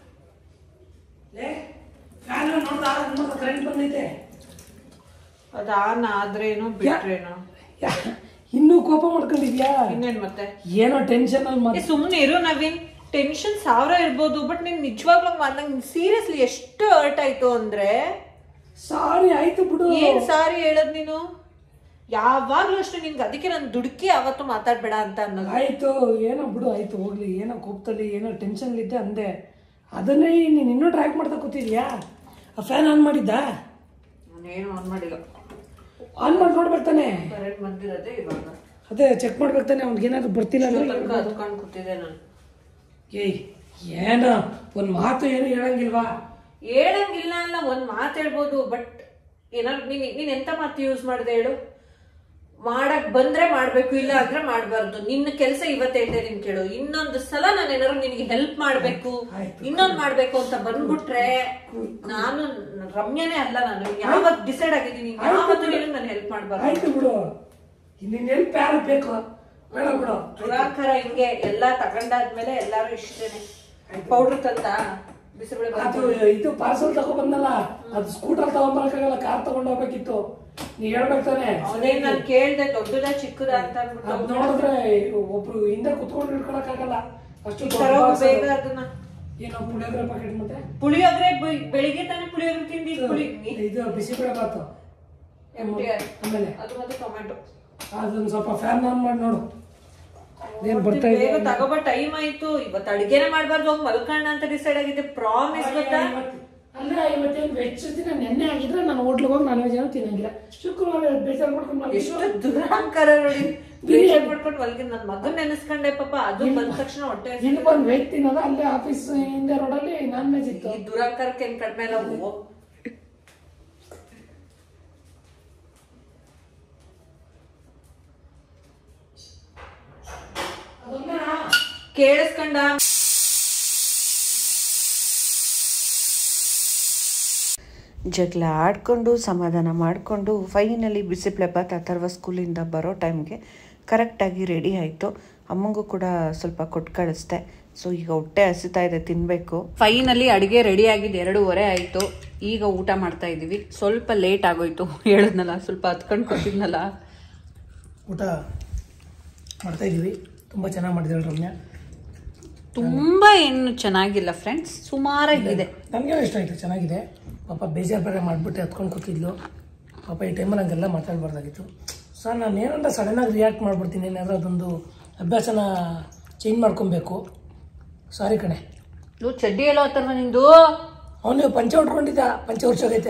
ಲೇ ಫ್ಯಾನ್ ನೋಡ್ದ ನೋಡ್ದ ಕರೆಂಟ್ ಬಂದೈತೆ ಅದು ಆನ್ ಆದ್ರೇನು ಬಿಟ್ರೇನು ಯಾ- ಇನ್ನೂ ಕೋಪ ಮಾಡ್ಕೊಂಡಿದ್ಯಾ ಇನ್ನೇನು ಮತ್ತೆ ಏನೋ ಟೆನ್ಷನ್ ಅಲ್ಲಿ ಮತ್ತೆ ಸುಮ್ಮನೆ ಇರು ನವೀನ್ ಟೆನ್ಷನ್ ಸಾವಿರ ಇರ್ಬೋದು ಬಟ್ ನಿನ್ ನಿಜವಾಗ್ಲೂ ನಂಗೆ ಸೀರಿಯಸ್ಲಿ ಎಷ್ಟು ಹರ್ಟ್ ಆಯ್ತು ಅಂದ್ರೆ ಸಾರಿ ಆಯ್ತು ಬಿಡು ಏನ್ ಸಾರಿ ಹೇಳದ್ ನೀನು ಯಾವಾಗ್ಲೂ ಅಷ್ಟೇ ನಿನ್ಗೆ ಅದಕ್ಕೆ ನಾನು ದುಡುಕಿ ಅವತ್ತು ಮಾತಾಡ್ಬೇಡ ಅಂತ ಅನ್ನೋದು ಆಯ್ತು ಏನೋ ಬಿಡು ಆಯ್ತು ಹೋಗ್ಲಿ ಏನೋ ಕೋಪದಲ್ಲಿ ಏನೋ ಟೆನ್ಷನ್ ಇದ್ದೆ ಅಂದೆ ಅದನ್ನೇ ನೀನು ಇನ್ನೂ ಟ್ರ್ಯಾಕ್ ಮಾಡ್ತಾ ಕೂತಿದ್ಯಾ ಆ ಫ್ಯಾನ್ ಆನ್ ಮಾಡಿದ್ದ ನಾನೇನು ಆನ್ ಮಾಡಿಲ್ಲ ಆನ್ ಮಾಡಿ ನೋಡ್ಬರ್ತಾನೆ ಕರೆಂಟ್ ಬಂದಿರೋದೇ ಇವಾಗ ಅದೇ ಚೆಕ್ ಮಾಡ್ಬೇಕಾನೆ ಅವ್ನಿಗೆ ಏನಾದ್ರು ಬರ್ತಿಲ್ಲ ಅಂದ್ರೆ ತನಕ ಹತ್ಕೊಂಡು ಕೂತಿದ್ದೆ ನಾನು ಏಯ್ ಏನೋ ಒಂದ್ ಮಾತು ಏನು ಹೇಳಂಗಿಲ್ವಾ ಹೇಳಂಗಿಲ್ಲ ಅಲ್ಲ ಒಂದ್ ಮಾತು ಹೇಳ್ಬೋದು ಬಟ್ ಏನಾದ್ರು ನೀನ್ ನೀನ್ ಎಂತ ಮಾತು ಯೂಸ್ ಮಾಡಿದೆ ಹೇಳು ಮಾಡಕ್ ಬಂದ್ರೆ ಮಾಡ್ಬೇಕು ಇಲ್ಲ ಅಂದ್ರೆ ಮಾಡ್ಬಾರ್ದು ನಿನ್ನ ಕೆಲಸ ಇವತ್ತು ಹೇಳ್ದೆ ನಿನ್ ಕೇಳು ಇನ್ನೊಂದು ಸಲ ನಾನು ಏನಾದ್ರು ನಿನಗೆ ಹೆಲ್ಪ್ ಮಾಡ್ಬೇಕು ಇನ್ನೊಂದ್ ಮಾಡ್ಬೇಕು ಅಂತ ಬಂದ್ಬಿಟ್ರೆ ನಾನು ರಮ್ಯನೇ ಅಲ್ಲ ನಾನು ಯಾವತ್ ಡಿಸೈಡ್ ಆಗಿದ್ದೀನಿ ಯಾವತ್ತು ನಿನಗೆ ನಾನು ಹೆಲ್ಪ್ ಮಾಡ್ಬಾರ್ದು ಆಯ್ತು ಬಿಡು ನಿನ್ನ ಹೆಲ್ಪ್ ಯಾರು ಬೇಕು ಬೇಡ ಬಿಡು ದುರಾಕರ ಹಿಂಗೆ ಎಲ್ಲಾ ತಗೊಂಡಾದ್ಮೇಲೆ ಎಲ್ಲಾರು ಇಷ್ಟೇನೆ ಪೌಡರ್ ತಂದ ಬಿಸಿಬೇಳೆ ಅದು ಇದು ಪಾರ್ಸಲ್ ತಗೊಂಡ್ಬಂದಲ್ಲ ಅದು ಸ್ಕೂಟರ್ ತಗೊಂಬರಕ್ಕಾಗಲ್ಲ ಕಾರ್ ತಗೊಂಡ್ ಹೋಗ್ಬೇಕಿತ್ತು ನೀ ಹೇಳ್ಬೇಕು ತಾನೆ ಅವನೇನ್ ನಾನ್ ಕೇಳ್ದೆ ದೊಡ್ಡದ ಚಿಕ್ಕದ ಅಂತ ಅಂದ್ಬಿಟ್ಟು ಅದ್ ನೋಡಿದ್ರೆ ಒಬ್ರು ಹಿಂದೆ ಕುತ್ಕೊಂಡು ಹಿಡ್ಕೊಳಕ್ಕಾಗಲ್ಲ ಅಷ್ಟು ದೊಡ್ಡ ತರೋ parcel. ಬೇಗ ಅದನ್ನ ಏನೋ ಪುಳಿಯೋಗರೆ ಪ್ಯಾಕೆಟ್ ಮತ್ತೆ ಪುಳಿಯೋಗ್ರೆ ಬೆ- ಬೆಳಿಗ್ಗೆ ತಾನೇ ಪುಳಿಯೋಗ್ರೆ ತಿಂದಿ ಪುಳಿ ಇದು ಬಿಸಿಬೇಳೆ ಬಾತು MTR. ಆಮೇಲೆ ಅದು ಮತ್ತೆ ಟೊಮೆಟೊ ಅದನ್ನ ಸ್ವಲ್ಪ ಫ್ಯಾನ್ ಆನ್ ಮಾಡಿ ನೋಡು ಏನ್ ಬರ್ತಾ ಇದೆ ಬೇಗ ತಗೋಬ ಟೈಮ್ ಆಯ್ತು ಇವತ್ತು ಅಡಿಗೆನೆ ಮಾಡ್ಬಾರ್ದು ಹೋಗಿ ಮಲ್ಕಣ್ಣ ಅಂತ ಡಿಸೈಡ್ ಆಗಿದೆ ಪ್ರಾಮಿಸ್ ಗೊತ್ತಾ ಅಂದ್ರೆ ಇವತ್ತೇನು ವೆಜ್ ದಿನ ನೆನ್ನೆ ಆಗಿದ್ರೆ ನಾನು ಹೋಟ್ಲಿಗೆ ಹೋಗಿ ನಾನ್ ವೆಜ್ ಏನೋ ತಿನ್ನಂಗಿಲ್ಲ ಶುಕ್ರವಾರ ಬೇಜಾರು ಮಾಡ್ಕೊಂಡು ಮಲಗಿದ್ದು. ಎಷ್ಟು ದುರಹಂಕಾರ ನೋಡಿ ಬೇಜಾರ್ ಮಾಡ್ಕೊಂಡು ಮಲ್ಗಿ ನನ್ ಮಗನ್ ನೆನೆಸ್ಕೊಂಡೆ ಪಾಪ ಅದು ಬಂದ ತಕ್ಷಣ ಹೊಟ್ಟೆ ಹಸ್ದು. ಇಲ್ಲಿ ಬಂದು ವೆಜ್ ತಿನ್ನೋದು ಅಲ್ಲೇ ಆಫೀಸ್ ಹಿಂದೆ ರೋಡಲ್ಲಿ ನಾನ್ ವೆಜ್ ಇತ್ತು ಈ ದುರಹಂಕಾರಕ್ಕೆ ಏನ್ ಕಡಿಮೆ ಇಲ್ಲ ಓ. ಕೇಳಿಸ್ಕೊಂಡ ಜಗಳ ಆಡಿಕೊಂಡು ಸಮಾಧಾನ ಮಾಡಿಕೊಂಡು ಫೈನಲಿ ಬಿಸಿಪ್ಲೆಬಾತ್ ಅಥರ್ವ ಸ್ಕೂಲಿಂದ ಬರೋ ಟೈಮ್ಗೆ ಕರೆಕ್ಟಾಗಿ ರೆಡಿ ಆಯಿತು ಅಮ್ಮಂಗೂ ಕೂಡ ಸ್ವಲ್ಪ ಕೊಟ್ಟು ಕಳಿಸ್ದೆ ಸೊ ಈಗ ಹೊಟ್ಟೆ ಹಸಿತಾ ಇದೆ ತಿನ್ನಬೇಕು ಫೈನಲಿ ಅಡಿಗೆ ರೆಡಿ ಆಗಿದ್ದು ಎರಡೂವರೆ ಆಯ್ತು ಈಗ ಊಟ ಮಾಡ್ತಾ ಇದೀವಿ ಸ್ವಲ್ಪ ಲೇಟ್ ಆಗೋಯ್ತು ಹೇಳಿದ್ನಲ್ಲ ಸ್ವಲ್ಪ ಹತ್ಕೊಂಡು ಕೂತಿದ್ನಲ್ಲ ಊಟ ಮಾಡ್ತಾ ಇದೀವಿ ತುಂಬ ಚೆನ್ನಾಗಿ ಮಾಡಿದಾಳೆ ರಮ್ಯಾ ತುಂಬಾ ಏನು ಚೆನ್ನಾಗಿಲ್ಲ ಫ್ರೆಂಡ್ಸ್ ಸುಮಾರಾಗಿದೆ ನನಗೇನೋ ಇಷ್ಟ ಆಯಿತು ಚೆನ್ನಾಗಿದೆ ಪಾಪ ಬೇಜಾರು ಬೇರೆ ಮಾಡಿಬಿಟ್ಟು ಹತ್ಕೊಂಡು ಕೂತಿದ್ಲು ಪಾಪ ಈ ಟೈಮಲ್ಲಿ ಹಂಗೆಲ್ಲ ಮಾತಾಡಬಾರ್ದಾಗಿತ್ತು ಸರ್ ನಾನು ಏನಂತ ಸಡನ್ನಾಗಿ ರಿಯಾಕ್ಟ್ ಮಾಡಿಬಿಡ್ತೀನಿ ಏನಾದರೂ ಅದೊಂದು ಅಭ್ಯಾಸನ ಚೇಂಜ್ ಮಾಡ್ಕೊಬೇಕು ಸಾರಿ ಕಣೆ ಇದು ಚಡ್ಡಿ ಎಲ್ಲ ಹೋಗ್ತಾರ ನಿಂದು ಅವನು ಪಂಚೆ ಉಟ್ಕೊಂಡಿದ್ದ ಪಂಚೆ ಉಡ್ಸೋಗೈತೆ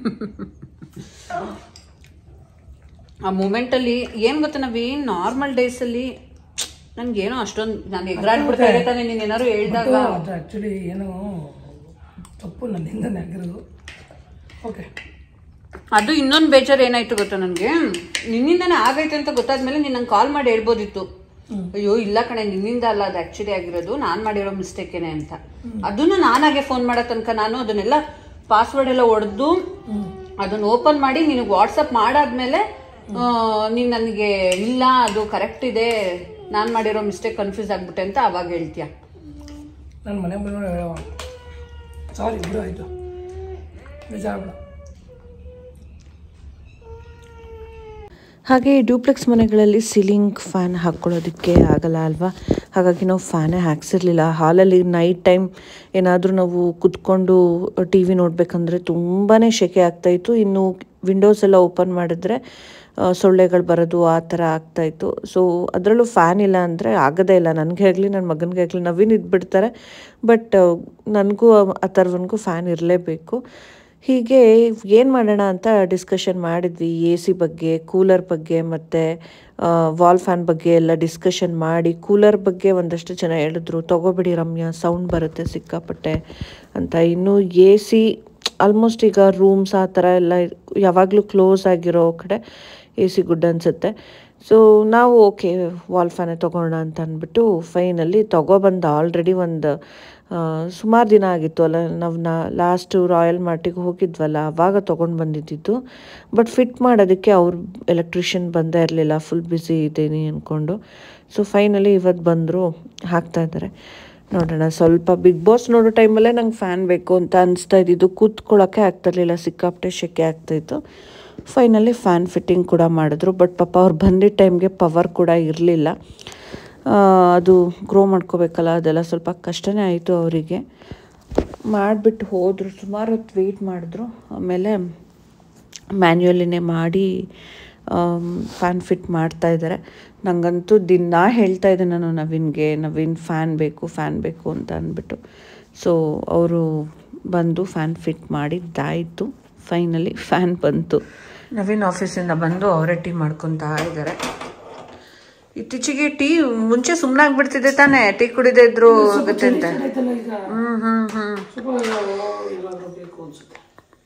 ಆ ಮೂಮೆಂಟಲ್ಲಿ ಏನು ಗೊತ್ತಾ ನವೀನ್ ನಾರ್ಮಲ್ ಡೇಸಲ್ಲಿ ನನ್ಗೇನೋ ಅಷ್ಟೊಂದು ನಾನು ಎಗ್ರಾಡ್ಬಿಡ್ತಾ ತಾನೆ ನೀನು ಏನಾದ್ರು ಹೇಳ್ದಾಗ ಅದು ಆ್ಯಕ್ಚುಲಿ ಏನೋ ತಪ್ಪು ನನ್ನಿಂದನೇ ಆಗಿರೋದು ಓಕೆ ಅದು ಇನ್ನೊಂದು ಬೇಜಾರು ಏನಾಯ್ತು ಗೊತ್ತಾ ನನಗೆ ನಿನ್ನಿಂದನೇ ಆಗೈತೆ ಅಂತ ಗೊತ್ತಾದ್ಮೇಲೆ ನೀನು ನಂಗೆ ಕಾಲ್ ಮಾಡಿ ಹೇಳ್ಬೋದಿತ್ತು ಅಯ್ಯೋ ಇಲ್ಲ ಕಣೆ ನಿನ್ನಿಂದ ಅಲ್ಲ ಅದು ಆಕ್ಚುಲಿ ಆಗಿರೋದು ನಾನು ಮಾಡಿರೋ ಮಿಸ್ಟೇಕೇನೆ ಅಂತ ಅದನ್ನು ನಾನಾಗೆ ಫೋನ್ ಮಾಡೋ ತನಕ ನಾನು ಅದನ್ನೆಲ್ಲ ಪಾಸ್ವರ್ಡ್ ಎಲ್ಲ ಹೊಡೆದು ಅದನ್ನ ಓಪನ್ ಮಾಡಿ ನಿನಗೆ ವಾಟ್ಸಪ್ ಮಾಡಾದ್ಮೇಲೆ ನೀನು ನನಗೆ ಇಲ್ಲ ಅದು ಕರೆಕ್ಟ್ ಇದೆ ನಾನು ಮಾಡಿರೋ ಮಿಸ್ಟೇಕ್ ಕನ್ಫ್ಯೂಸ್ ಆಗ್ಬಿಟ್ಟೆ ಅಂತ ಅವಾಗ ಹೇಳ್ತೀಯ ನಾನು ಮನೆ ಬಂದು ಹೇಳೋ ಸಾರಿ ಬಿಡು ಆಯಿತು ಬೇಜಾರು ಹಾಗೆ ಡ್ಯೂಪ್ಲೆಕ್ಸ್ ಮನೆಗಳಲ್ಲಿ ಸೀಲಿಂಗ್ ಫ್ಯಾನ್ ಹಾಕ್ಕೊಳ್ಳೋದಕ್ಕೆ ಆಗಲ್ಲ ಅಲ್ವಾ ಹಾಗಾಗಿ ನಾವು ಫ್ಯಾನೇ ಹಾಕ್ಸಿರ್ಲಿಲ್ಲ ಹಾಲಲ್ಲಿ ನೈಟ್ ಟೈಮ್ ಏನಾದರೂ ನಾವು ಕುತ್ಕೊಂಡು ಟಿ ವಿ ನೋಡಬೇಕಂದ್ರೆ ತುಂಬಾ ಶೆಕೆ ಆಗ್ತಾಯಿತ್ತು ಇನ್ನು ವಿಂಡೋಸ್ ಎಲ್ಲ ಓಪನ್ ಮಾಡಿದ್ರೆ ಆ, ಸೊಳ್ಳೆಗಳು ಬರೋದು ಆ ಥರ ಆಗ್ತಾಯಿತ್ತು ಸೊ ಅದರಲ್ಲೂ ಫ್ಯಾನ್ ಇಲ್ಲ ಅಂದರೆ ಆಗೋದೇ ಇಲ್ಲ ನನಗೆ ಆಗಲಿ ನನ್ನ ಮಗನಿಗೆ ಆಗಲಿ ನವೀನ್ ಇದ್ಬಿಡ್ತಾರೆ ಬಟ್ ನನಗೂ ಆ ಥರವನಿಗೂ ಫ್ಯಾನ್ ಇರಲೇಬೇಕು ಹೀಗೆ ಏನು ಮಾಡೋಣ ಅಂತ ಡಿಸ್ಕಷನ್ ಮಾಡಿದ್ವಿ ಎ ಸಿ ಬಗ್ಗೆ ಕೂಲರ್ ಬಗ್ಗೆ ಮತ್ತು ವಾಲ್ ಫ್ಯಾನ್ ಬಗ್ಗೆ ಎಲ್ಲ ಡಿಸ್ಕಷನ್ ಮಾಡಿ ಕೂಲರ್ ಬಗ್ಗೆ ಒಂದಷ್ಟು ಜನ ಹೇಳಿದ್ರು ತಗೋಬಿಡಿ ರಮ್ಯಾ ಸೌಂಡ್ ಬರುತ್ತೆ ಸಿಕ್ಕಾಪಟ್ಟೆ ಅಂತ ಇನ್ನು ಎ ಸಿ ಆಲ್ಮೋಸ್ಟ್ ಈಗ ರೂಮ್ಸ್ ಆ ಥರ ಎಲ್ಲ ಯಾವಾಗಲೂ ಕ್ಲೋಸ್ ಆಗಿರೋ ಕಡೆ ಎ ಸಿ ಗುಡ್ ಅನಿಸುತ್ತೆ ಸೊ ನಾವು ಓಕೆ ವಾಲ್ ಫ್ಯಾನೇ ತೊಗೊಳ್ಳೋಣ ಅಂತ ಅಂದ್ಬಿಟ್ಟು ಫೈನಲ್ಲಿ ತೊಗೊಬಂದು ಆಲ್ರೆಡಿ ಒಂದು ಸುಮಾರು ದಿನ ಆಗಿತ್ತು ಅಲ್ಲ ನಾವು ನಾ ಲಾಸ್ಟು ರಾಯಲ್ ಮಾರ್ಟಿಗೆ ಹೋಗಿದ್ವಲ್ಲ ಆವಾಗ ತೊಗೊಂಡು ಬಂದಿದ್ದಿದ್ದು ಬಟ್ ಫಿಟ್ ಮಾಡೋದಕ್ಕೆ ಅವ್ರು ಎಲೆಕ್ಟ್ರಿಷಿಯನ್ ಬಂದೇ ಇರಲಿಲ್ಲ ಫುಲ್ ಬ್ಯುಸಿ ಇದ್ದೀನಿ ಅಂದ್ಕೊಂಡು ಸೊ ಫೈನಲಿ ಇವತ್ತು ಬಂದರು ಹಾಕ್ತಾ ಇದ್ದಾರೆ ನೋಡೋಣ ಸ್ವಲ್ಪ ಬಿಗ್ ಬಾಸ್ ನೋಡೋ ಟೈಮಲ್ಲೇ ನಂಗೆ ಫ್ಯಾನ್ ಬೇಕು ಅಂತ ಅನಿಸ್ತಾ ಇದ್ದಿದ್ದು ಕೂತ್ಕೊಳ್ಳೋಕ್ಕೆ ಆಗ್ತಿರ್ಲಿಲ್ಲ ಸಿಕ್ಕಾಪಟ್ಟೆ ಶೆಕೆ ಆಗ್ತಾಯಿತ್ತು ಫೈನಲಿ ಫ್ಯಾನ್ ಫಿಟ್ಟಿಂಗ್ ಕೂಡ ಮಾಡಿದ್ರು ಬಟ್ ಪಾಪ ಅವ್ರು ಬಂದಿದ್ದ ಟೈಮ್ಗೆ ಪವರ್ ಕೂಡ ಇರಲಿಲ್ಲ ಅದು ಗ್ರೋ ಮಾಡ್ಕೋಬೇಕಲ್ಲ ಅದೆಲ್ಲ ಸ್ವಲ್ಪ ಕಷ್ಟನೇ ಆಯಿತು ಅವರಿಗೆ ಮಾಡಿಬಿಟ್ಟು ಹೋದರು ಸುಮಾರು ಹೊತ್ತು ವೆಯ್ಟ್ ಮಾಡಿದ್ರು ಆಮೇಲೆ ಮ್ಯಾನ್ಯುಯಲಿನೇ ಮಾಡಿ ಫ್ಯಾನ್ ಫಿಟ್ ಮಾಡ್ತಾ ಇದ್ದಾರೆ ನನಗಂತೂ ದಿನ ಹೇಳ್ತಾ ಇದ್ದೆ ನಾನು ನವೀನ್ಗೆ ನವೀನ್ ಫ್ಯಾನ್ ಬೇಕು ಫ್ಯಾನ್ ಬೇಕು ಅಂತ ಅಂದ್ಬಿಟ್ಟು ಸೊ ಅವರು ಬಂದು ಫ್ಯಾನ್ ಫಿಟ್ ಮಾಡಿದ್ದಾಯಿತು ಫೈನಲಿ ಫ್ಯಾನ್ ಬಂತು ನವೀನ್ ಆಫೀಸಿಂದ ಬಂದು ಅವರೇ ಟೀ ಮಾಡ್ಕೊತಾ ಇದ್ದಾರೆ ಇತ್ತೀಚೆಗೆ ಟೀ ಮುಂಚೆ ಸುಮ್ಮನಾಗ್ಬಿಡ್ತಿದೆ ತಾನೇ ಟೀ ಕುಡಿದೇ ಇದ್ರು ಆಗುತ್ತೆ ಅಂತ ಆಯ್ತಲ್ಲ ಈಗ ಹ್ಮ್ ಹ್ಮ್ ಹ್ಮ್ ಸ್ವಲ್ಪ ಏನಾದರೂ ಬೇಕು ಅನ್ಸುತ್ತೆ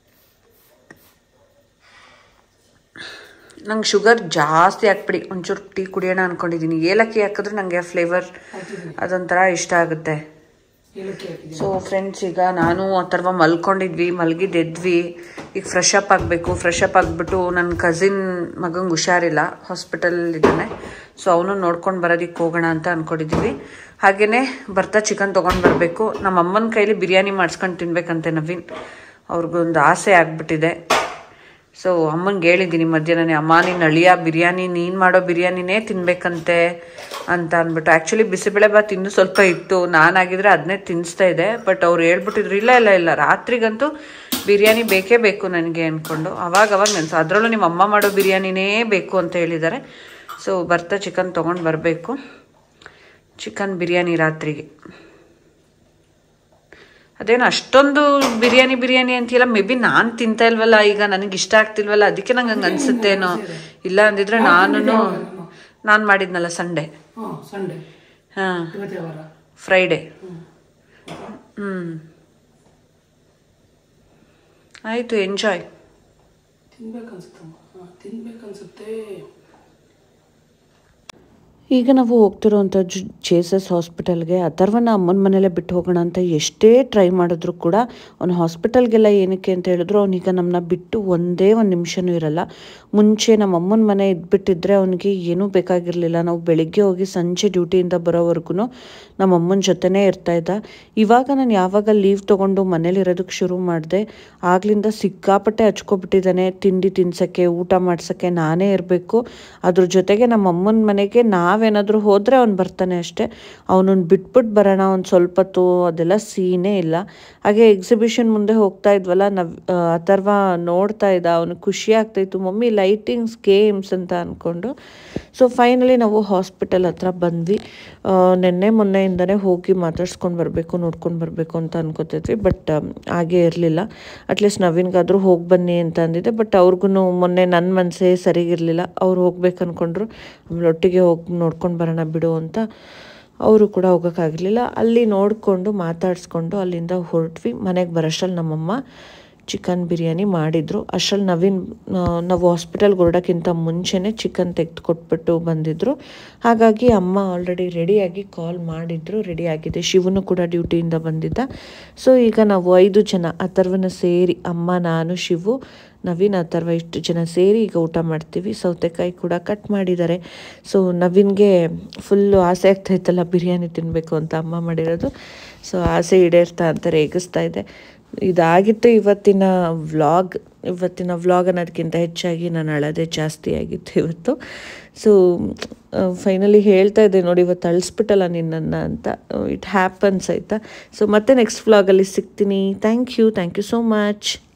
ನಂಗೆ ಶುಗರ್ ಜಾಸ್ತಿ ಹಾಕ್ಬಿಡಿ ಒಂಚೂರು ಟೀ ಕುಡಿಯೋಣ ಅನ್ಕೊಂಡಿದ್ದೀನಿ ಏಲಕ್ಕಿ ಹಾಕಿದ್ರೆ ನನಗೆ ಫ್ಲೇವರ್ ಅದೊಂಥರ ಇಷ್ಟ ಆಗುತ್ತೆ ಏಲಕ್ಕಿ ಹಾಕಿದ್ದೀನಿ ಸೊ ಫ್ರೆಂಡ್ಸ್ ಈಗ ನಾನು ಅಥರ್ವ ಮಲ್ಕೊಂಡಿದ್ವಿ ಮಲಗಿದ್ದೆದ್ವಿ ಈಗ ಫ್ರೆಶ್ ಅಪ್ ಆಗಬೇಕು ಫ್ರೆಶ್ ಅಪ್ ಆಗಿಬಿಟ್ಟು ನನ್ನ ಕಸಿನ್ ಮಗಂಗೆ ಹುಷಾರಿಲ್ಲ ಹಾಸ್ಪಿಟಲ್ ಇದ್ದಾನೆ ಸೊ ಅವನು ನೋಡ್ಕೊಂಡು ಬರೋದಕ್ಕೆ ಹೋಗೋಣ ಅಂತ ಅಂದ್ಕೊಂಡಿದ್ದೀವಿ ಹಾಗೆಯೇ ಬರ್ತಾ ಚಿಕನ್ ತೊಗೊಂಡು ಬರಬೇಕು ನಮ್ಮ ಅಮ್ಮನ ಕೈಲಿ ಬಿರಿಯಾನಿ ಮಾಡಿಸ್ಕೊಂಡು ತಿನ್ಬೇಕಂತೆ ನವೀನ್ ಅವ್ರಿಗೊಂದು ಆಸೆ ಆಗ್ಬಿಟ್ಟಿದೆ ಸೊ ಅಮ್ಮಂಗೆ ಹೇಳಿದ್ದೀನಿ ಮಧ್ಯಾಹ್ನನೇ ಅಮ್ಮ ನೀನು ಅಳಿಯ ಬಿರಿಯಾನಿ ನೀನು ಮಾಡೋ ಬಿರಿಯಾನಿನೇ ತಿನ್ಬೇಕಂತೆ ಅಂತ ಅಂದ್ಬಿಟ್ಟು ಆ್ಯಕ್ಚುಲಿ ಬಿಸಿಬೇಳೆಭಾತ್ ಇನ್ನೂ ಸ್ವಲ್ಪ ಇತ್ತು ನಾನಾಗಿದ್ರೆ ಅದನ್ನೇ ತಿನ್ನಿಸ್ತಾ ಇದ್ದೆ ಬಟ್ ಅವ್ರು ಹೇಳ್ಬಿಟ್ಟಿದ್ರು ಇಲ್ಲ ಇಲ್ಲ ಇಲ್ಲ ರಾತ್ರಿಗಂತೂ ಬಿರಿಯಾನಿ ಬೇಕೇ ಬೇಕು ನನಗೆ ಅಂದ್ಕೊಂಡು ಅವಾಗ ಅವಾಗ ನೆನ್ಸು ಅದರಲ್ಲೂ ನಿಮ್ಮ ಅಮ್ಮ ಮಾಡೋ ಬಿರಿಯಾನಿನೇ ಬೇಕು ಅಂತ ಹೇಳಿದ್ದಾರೆ ಸೊ ಬರ್ತಾ ಚಿಕನ್ ತೊಗೊಂಡು ಬರಬೇಕು ಚಿಕನ್ ಬಿರಿಯಾನಿ ರಾತ್ರಿಗೆ ಅದೇನು ಅಷ್ಟೊಂದು ಬಿರಿಯಾನಿ ಬಿರಿಯಾನಿ ಅಂತೀಯಲ್ಲ ಮೇ ಬಿ ನಾನು ತಿಂತಾ ಇಲ್ವಲ್ಲ ಈಗ ನನಗೆ ಇಷ್ಟ ಆಗ್ತಿಲ್ವಲ್ಲ ಅದಕ್ಕೆ ನಂಗೆ ಹಂಗೆ ಅನ್ಸುತ್ತೇನೋ ಇಲ್ಲ ಅಂದಿದ್ರೆ ನಾನು ನಾನು ಮಾಡಿದ್ನಲ್ಲ ಸಂಡೇ ಹಾಂ ಸಂಡೇ ಹಾಂ ಇವತ್ತೇ ವಾರ ಫ್ರೈಡೇ ಹ್ಞೂ ಆಯಿತು ಎಂಜಾಯ್ ತಿನ್ಬೇಕನ್ಸುತ್ತಮ್ಮ ಹಾಂ ತಿನ್ಬೇಕನ್ಸುತ್ತೆ ಈಗ ನಾವು ಹೋಗ್ತಿರೋಂಥ ಜು ಜೇಸಸ್ ಹಾಸ್ಪಿಟಲ್ಗೆ ಅಥರ್ವನ ಅಮ್ಮನ ಮನೇಲೆ ಬಿಟ್ಟು ಹೋಗೋಣ ಅಂತ ಎಷ್ಟೇ ಟ್ರೈ ಮಾಡಿದ್ರು ಕೂಡ ಅವ್ನು ಹಾಸ್ಪಿಟಲ್ಗೆಲ್ಲ ಏನಕ್ಕೆ ಅಂತ ಹೇಳಿದ್ರು ಅವನೀಗ ನಮ್ಮನ್ನ ಬಿಟ್ಟು ಒಂದೇ ಒಂದು ನಿಮಿಷನೂ ಇರಲ್ಲ ಮುಂಚೆ ನಮ್ಮ ಅಮ್ಮನ ಮನೆ ಇದ್ಬಿಟ್ಟಿದ್ರೆ ಅವನಿಗೆ ಏನೂ ಬೇಕಾಗಿರಲಿಲ್ಲ ನಾವು ಬೆಳಿಗ್ಗೆ ಹೋಗಿ ಸಂಜೆ ಡ್ಯೂಟಿಯಿಂದ ಬರೋವರೆಗೂ ನಮ್ಮ ಅಮ್ಮನ ಜೊತೆನೇ ಇರ್ತಾ ಇದ್ದ ಇವಾಗ ನಾನು ಯಾವಾಗ ಲೀವ್ ತೊಗೊಂಡು ಮನೇಲಿ ಇರೋದಕ್ಕೆ ಶುರು ಮಾಡಿದೆ ಆಗ್ಲಿಂದ ಸಿಕ್ಕಾಪಟ್ಟೆ ಹಚ್ಕೊಬಿಟ್ಟಿದ್ದಾನೆ ತಿಂಡಿ ತಿನ್ಸೋಕ್ಕೆ ಊಟ ಮಾಡ್ಸೋಕ್ಕೆ ನಾನೇ ಇರಬೇಕು ಅದ್ರ ಜೊತೆಗೆ ನಮ್ಮ ಅಮ್ಮನ ಮನೆಗೆ ನಾವು ನಾವೇನಾದರೂ ಹೋದರೆ ಅವ್ನು ಬರ್ತಾನೆ ಅಷ್ಟೇ ಅವನನ್ನು ಬಿಟ್ಬಿಟ್ಟು ಬರೋಣ ಒಂದು ಸ್ವಲ್ಪ ಹೊತ್ತು ಅದೆಲ್ಲ ಸೀನೇ ಇಲ್ಲ ಹಾಗೆ ಎಕ್ಸಿಬಿಷನ್ ಮುಂದೆ ಹೋಗ್ತಾ ಇದ್ವಲ್ಲ ನವ್ ಆ, ಅಥರ್ವ ನೋಡ್ತಾ ಇದ್ದ ಅವನು ಖುಷಿ ಆಗ್ತಾಯಿತ್ತು ಮಮ್ಮಿ ಲೈಟಿಂಗ್ಸ್ ಗೇಮ್ಸ್ ಅಂತ ಅಂದ್ಕೊಂಡು ಸೊ ಫೈನಲಿ ನಾವು ಹಾಸ್ಪಿಟಲ್ ಹತ್ರ ಬಂದ್ವಿ ಆ, ನಿನ್ನೆ ಮೊನ್ನೆಯಿಂದನೇ ಹೋಗಿ ಮಾತಾಡ್ಸ್ಕೊಂಡು ಬರಬೇಕು ನೋಡ್ಕೊಂಡು ಬರಬೇಕು ಅಂತ ಅನ್ಕೋತಿದ್ವಿ ಬಟ್ ಹಾಗೆ ಇರಲಿಲ್ಲ ಅಟ್ಲೀಸ್ಟ್ ನವೀನ್ಗಾದರೂ ಹೋಗಿ ಬನ್ನಿ ಅಂತ ಅಂದಿದ್ದೆ ಬಟ್ ಅವ್ರಿಗೂ ಮೊನ್ನೆ ನನ್ನ ಮನಸ್ಸೇ ಸರಿಗಿರಲಿಲ್ಲ ಅವ್ರು ಹೋಗ್ಬೇಕು ಅಂದ್ಕೊಂಡ್ರು ಆಮೇಲೆ ಒಟ್ಟಿಗೆ ಹೋಗಿ ನೋಡ್ಕೊಂಡು ಬರೋಣ ಬಿಡು ಅಂತ ಅವರು ಕೂಡ ಹೋಗೋಕ್ಕಾಗಲಿಲ್ಲ ಅಲ್ಲಿ ನೋಡಿಕೊಂಡು ಮಾತಾಡಿಸ್ಕೊಂಡು ಅಲ್ಲಿಂದ ಹೊರಟ್ವಿ ಮನೆಗೆ ಬರೋಷ್ಟರಲ್ಲಿ ನಮ್ಮಮ್ಮ ಚಿಕನ್ ಬಿರಿಯಾನಿ ಮಾಡಿದರು ಅಷ್ಟರಲ್ಲಿ ನವೀನ್ ಆ, ನಾವು ಹಾಸ್ಪಿಟಲ್ಗೆ ಹೊರಡೋಕ್ಕಿಂತ ಮುಂಚೆನೇ ಚಿಕನ್ ತೆಗೆದು ಕೊಟ್ಬಿಟ್ಟು ಬಂದಿದ್ದರು ಹಾಗಾಗಿ ಅಮ್ಮ ಆಲ್ರೆಡಿ ರೆಡಿಯಾಗಿ ಕಾಲ್ ಮಾಡಿದ್ರು ರೆಡಿ ಆಗಿದೆ ಶಿವನು ಕೂಡ ಡ್ಯೂಟಿಯಿಂದ ಬಂದಿದ್ದ ಸೊ ಈಗ ನಾವು ಐದು ಜನ ಅಥರ್ವನ ಸೇರಿ ಅಮ್ಮ ನಾನು ಶಿವು ನವೀನ್ ಅಥರ್ವ ಇಷ್ಟು ಜನ ಸೇರಿ ಈಗ ಊಟ ಮಾಡ್ತೀವಿ ಸೌತೆಕಾಯಿ ಕೂಡ ಕಟ್ ಮಾಡಿದ್ದಾರೆ ಸೊ ನವೀನ್ಗೆ ಫುಲ್ಲು ಆಸೆ ಆಗ್ತಾಯಿತ್ತಲ್ಲ ಬಿರಿಯಾನಿ ತಿನ್ನಬೇಕು ಅಂತ ಅಮ್ಮ ಮಾಡಿರೋದು ಸೊ ಆಸೆ ಈಡೇರ್ತಾ ಅಂತ ರೇಗಿಸ್ತಾ ಇದೆ ಇದಾಗಿತ್ತು ಇವತ್ತಿನ ವ್ಲಾಗ್ ಇವತ್ತಿನ ವ್ಲಾಗ್ ಅನ್ನೋದಕ್ಕಿಂತ ಹೆಚ್ಚಾಗಿ ನಾನು ಅಳೋದೇ ಜಾಸ್ತಿ ಆಗಿತ್ತು ಇವತ್ತು ಸೊ ಫೈನಲಿ ಹೇಳ್ತಾ ಇದ್ದೆ ನೋಡಿ ಇವತ್ತು ಅಳಿಸ್ಬಿಟ್ಟಲ್ಲ ನಿನ್ನನ್ನು ಅಂತ ಇಟ್ ಹ್ಯಾಪನ್ಸ್ ಆಯಿತಾ ಸೊ ಮತ್ತೆ ನೆಕ್ಸ್ಟ್ ವ್ಲಾಗಲ್ಲಿ ಸಿಗ್ತೀನಿ thank you thank you so much